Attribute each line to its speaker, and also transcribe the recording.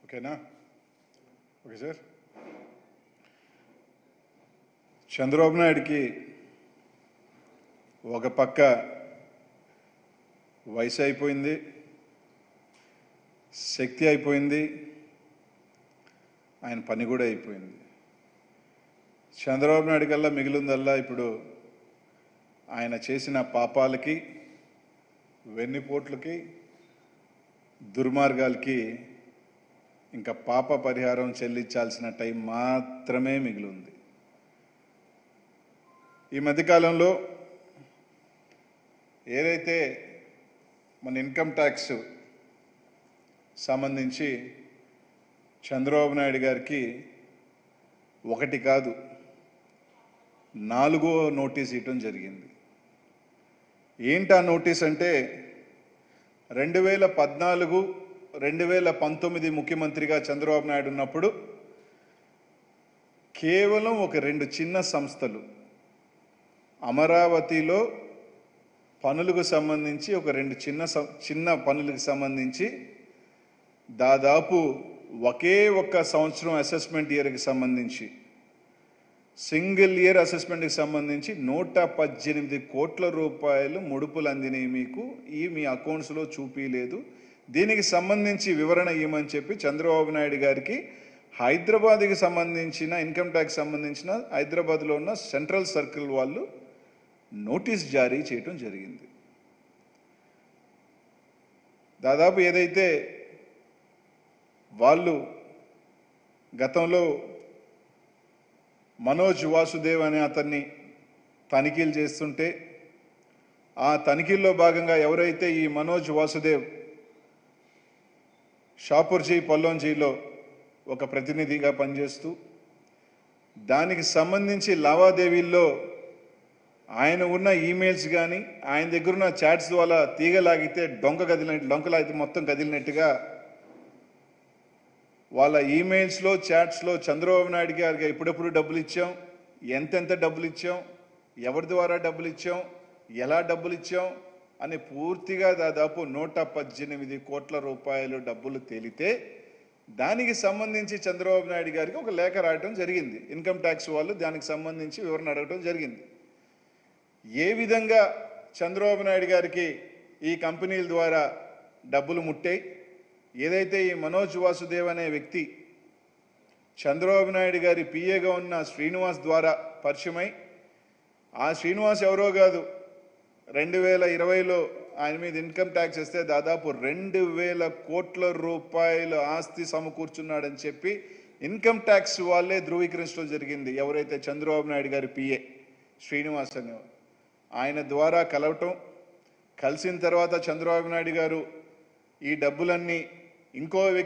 Speaker 1: ఓకేనా okay sir Chandrababu నాయుడికి ఒక పక్క వయసు అయిపోయింది శక్తి అయిపోయింది ఆయన పని కూడా అయిపోయింది చంద్రబాబు నాయుడు కల్లా మిగిలిందల్లా ఇప్పుడు ఆయన చేసిన పాపాలకి వెన్నుపోట్లకి దుర్మార్గాలకి ఇంకా పాప పరిహారం చెల్లించాల్సిన టైం మాత్రమే మిగిలింది ఈ మధ్యకాలంలో ఏదైతే మన ఇన్కమ్ ట్యాక్స్ సంబంధించి చంద్రబాబు నాయుడు గారికి ఒకటి కాదు నాలుగో నోటీస్ ఇవ్వటం జరిగింది ఏంటి ఆ నోటీస్ అంటే రెండు వేల పద్నాలుగు రెండు వేల పంతొమ్మిది ముఖ్యమంత్రిగా చంద్రబాబు నాయుడు ఉన్నప్పుడు కేవలం ఒక రెండు చిన్న సంస్థలు అమరావతిలో పనులకు సంబంధించి ఒక రెండు చిన్న సం- చిన్న పనులకు సంబంధించి దాదాపు ఒకే ఒక్క సంవత్సరం అసెస్మెంట్ ఇయర్కి సంబంధించి సింగిల్ ఇయర్ అసెస్మెంట్కి సంబంధించి నూట పద్దెనిమిది కోట్ల రూపాయలు ముడుపులు అందినాయి మీకు ఈ మీ అకౌంట్స్లో చూపించలేదు దీనికి సంబంధించి వివరణ ఇవ్వమని చెప్పి చంద్రబాబు నాయుడు గారికి హైదరాబాద్కి సంబంధించిన ఇన్కమ్ ట్యాక్స్ సంబంధించిన హైదరాబాద్లో ఉన్న సెంట్రల్ సర్కిల్ వాళ్ళు నోటీస్ జారీ చేయటం జరిగింది దాదాపు ఏదైతే వాళ్ళు గతంలో మనోజ్ వాసుదేవ్ అనే అతన్ని తనిఖీలు చేస్తుంటే ఆ తనిఖీల్లో భాగంగా ఎవరైతే ఈ మనోజ్ వాసుదేవ్ షాపూర్జీ పల్లోంజీలో ఒక ప్రతినిధిగా పనిచేస్తూ దానికి సంబంధించి లావాదేవీల్లో ఆయన ఉన్న ఈమెయిల్స్ కానీ ఆయన దగ్గర ఉన్న చాట్స్ ద్వారా తీగలాగితే డొంక కదిలినట్టు డొంకలాగితే మొత్తం కదిలినట్టుగా వాళ్ళ ఈమెయిల్స్లో చాట్స్లో చంద్రబాబు నాయుడు గారికి ఎప్పుడెప్పుడు డబ్బులు ఇచ్చాం ఎంతెంత డబ్బులు ఇచ్చాం ఎవరి ద్వారా డబ్బులు ఇచ్చాం ఎలా డబ్బులు ఇచ్చాం అని పూర్తిగా దాదాపు నూట పద్దెనిమిది కోట్ల రూపాయలు డబ్బులు తేలితే దానికి సంబంధించి చంద్రబాబు నాయుడు గారికి ఒక లేఖ రాయటం జరిగింది ఇన్కమ్ ట్యాక్స్ వాళ్ళు దానికి సంబంధించి వివరణ అడగటం జరిగింది ఏ విధంగా చంద్రబాబు నాయుడు గారికి ఈ కంపెనీల ద్వారా డబ్బులు ముట్టాయి ఏదైతే ఈ మనోజ్ వాసుదేవ్ అనే వ్యక్తి చంద్రబాబు నాయుడు గారి పిఏగా ఉన్న శ్రీనివాస్ ద్వారా పరిచయమై ఆ శ్రీనివాస్ ఎవరో కాదు రెండు వేల ఇరవైలో ఆయన మీద ఇన్కమ్ ట్యాక్స్ ఇస్తే దాదాపు రెండు వేల కోట్ల రూపాయల ఆస్తి సమకూర్చున్నాడని చెప్పి ఇన్కమ్ ట్యాక్స్ వాళ్ళే ధృవీకరించడం జరిగింది ఎవరైతే చంద్రబాబు నాయుడు గారి పిఏ శ్రీనివాస్ అనేవారు ఆయన ద్వారా కలవటం కలిసిన తర్వాత చంద్రబాబు నాయుడు గారు ఈ డబ్బులన్నీ ఇంకో వ్యక్తి